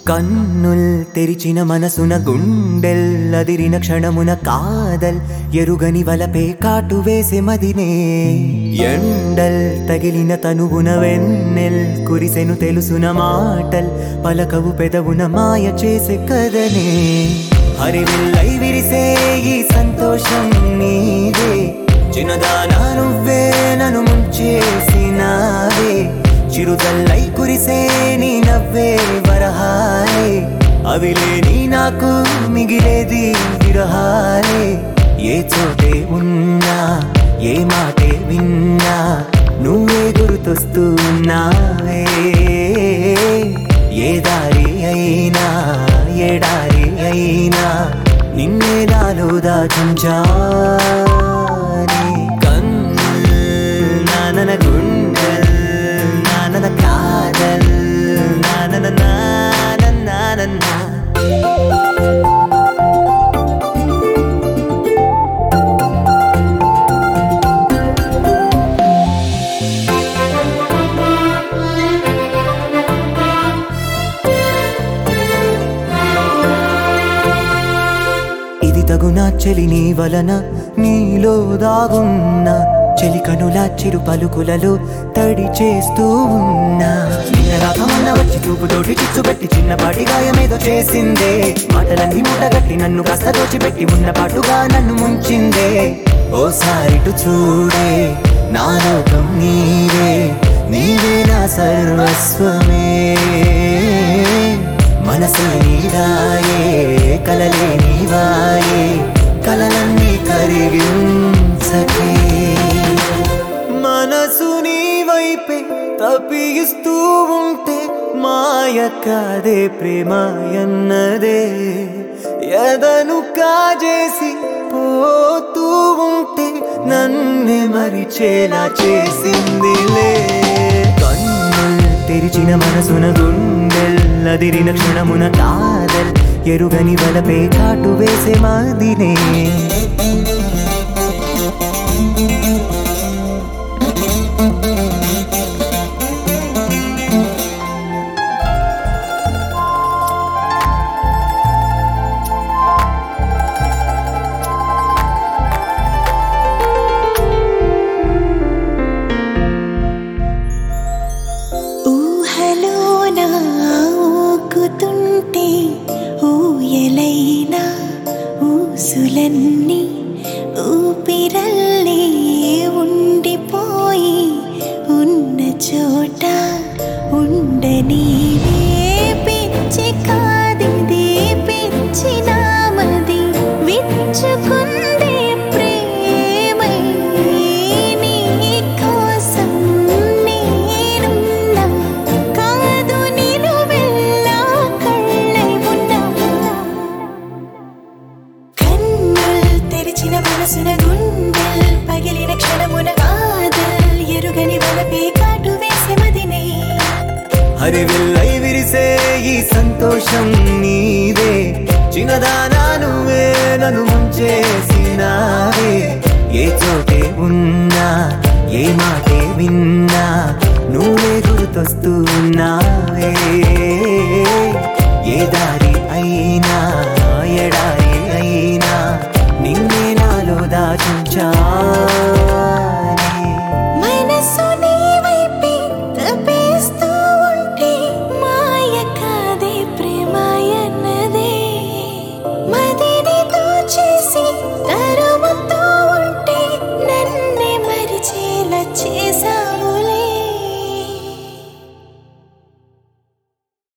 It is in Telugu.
కన్నుల్ తెరిచిన మనసున గుండెల్లదిరిన క్షణమున కాదల్ ఎరుగని వలపే కాటు వేసే మదినే ఎండల్ తగిలిన తనువున వెన్నెల్ కురిసెను తెలుసున మాటల్ పలకవు పెదవున మాయ చేసే కదనే హరివిల్లై విరిసే ఈ సంతోషం నీదే చిన్నదానా నువ్వే నన్ను ముంచేసినావే చిరుదల్లై కురిసే నీ నవ్వే వరహాలే అవి లేని నాకు మిగిలేది విరహాలే ఏ చోటే ఉన్నా ఏ మాటే విన్నా నువ్వే గుర్తొస్తున్నావే ఏ దారి అయినా ఎడారి అయినా నిన్నే నాలో దాచుంచానే కన్నుల్ నానన గుండెల్ నానన కాదల్ నానన నానన నానన ఇది తగునా చెలి నీ వలన నీలో దాగున్నా చెలి కనుల చిరు పలుకులలో తడి చేస్తూ ఉన్నా నిన్న రాకమన్న వచ్చి చూపుతోటి చిచ్చుపెట్టి చిన్నపాటి గాయమేదో చేసిందే మాటలన్నీ మూటగట్టి నన్ను కాస్త దోచిపెట్టి ఉన్న పాటుగా నన్ను ముంచిందే ఓసారిటు చూడే నా లోకం నీవే నీవే నా సర్వస్వమే మనసు నీదాయే కలలే నీవాయే కలలన్నీ కరిగించకే మనసు నీ వైపే తప్పిస్తూ ఉంటే మాయ కాదే ప్రేమ ఎన్నదే ఎదను కాజేసి పోతూ ఉంటే నన్నే మరిచేలా చేసిందిలే కన్నుల్ తెరిచిన మనసున గుండెల్లదిరిన క్షణమున కాదల్ ఎరుగని వలపే కాటు వేసే మాదినే ఊహలోన ఊకుతుంటే ఊయలైన ఊసులన్నీ ఊపిరల్లే ఉండిపోయి ఉన్న చోట ఉండనీవే పిచ్చి కాదిది పిచ్చి నామది విచ్చుకుందే ప్రేమై నీ కోసం నేనున్నా కాదు నేను వెళ్ళా కళ్ళై ఉన్నా కన్నుల్ తెరిచిన మనసున గుండెల్ పగిలిన క్షణమున కాదల్ ఎరుగని వలపే కాటు వేసే మదినే హరివిల్లై విరిసే ఈ సంతోషం నీదే చిన్నదానా నువ్వే నన్ను ముంచేసినావే ఏ చోటే ఉన్నా ఏ మాటే విన్నా నువ్వే గుర్తొస్తున్నావే ఏ దారి అయినా ఎడారి అయినా నిన్నే నాలో దాచుంచా